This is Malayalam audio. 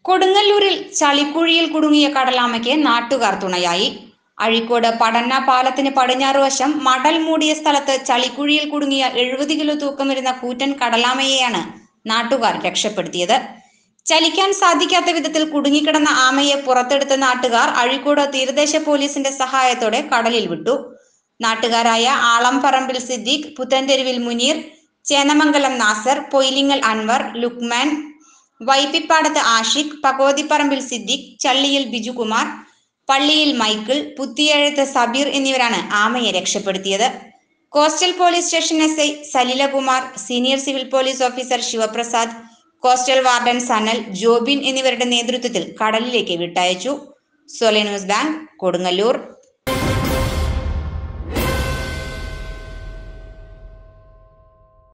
കൊടുങ്ങല്ലൂരിൽ ചളിക്കുഴിയിൽ കുടുങ്ങിയ കടലാമയ്ക്ക് നാട്ടുകാർ തുണയായി അഴീക്കോട് പടന്ന പാലത്തിന് പടിഞ്ഞാറ് വശം മടൽ മൂടിയ സ്ഥലത്ത് ചളിക്കുഴിയിൽ കുടുങ്ങിയ എഴുപത് കിലോ തൂക്കം വരുന്ന കൂറ്റൻ കടലാമയെയാണ് നാട്ടുകാർ രക്ഷപ്പെടുത്തിയത് ചലിക്കാൻ സാധിക്കാത്ത വിധത്തിൽ കുടുങ്ങിക്കിടന്ന ആമയെ പുറത്തെടുത്ത നാട്ടുകാർ അഴീക്കോട് തീരദേശ പോലീസിന്റെ സഹായത്തോടെ കടലിൽ വിട്ടു നാട്ടുകാരായ ആളംപറമ്പിൽ സിദ്ദീഖ് പുത്തൻതെരുവിൽ മുനീർ ചേന്നമംഗലം നാസർ പൊയിലിങ്ങൽ അൻവർ ലുക്മാൻ വൈപ്പിപ്പാടത്ത് ആഷിഖ് പകോതിപ്പറമ്പിൽ സിദ്ദീഖ് ചള്ളിയിൽ ബിജുകുമാർ പള്ളിയിൽ മൈക്കിൾ പുത്തിയെഴുത്ത് സബീർ എന്നിവരാണ് ആമയെ രക്ഷപ്പെടുത്തിയത് coastal police station S I Salilakumar senior civil police officer Sivaprasad coastal warden Sanal Jobin എന്നിവരുടെ നേതൃത്വത്തിൽ കടലിലേക്ക് വിട്ടയച്ചു സോലെ ന്യൂസ് ബാങ്ക് കൊടുങ്ങല്ലൂർ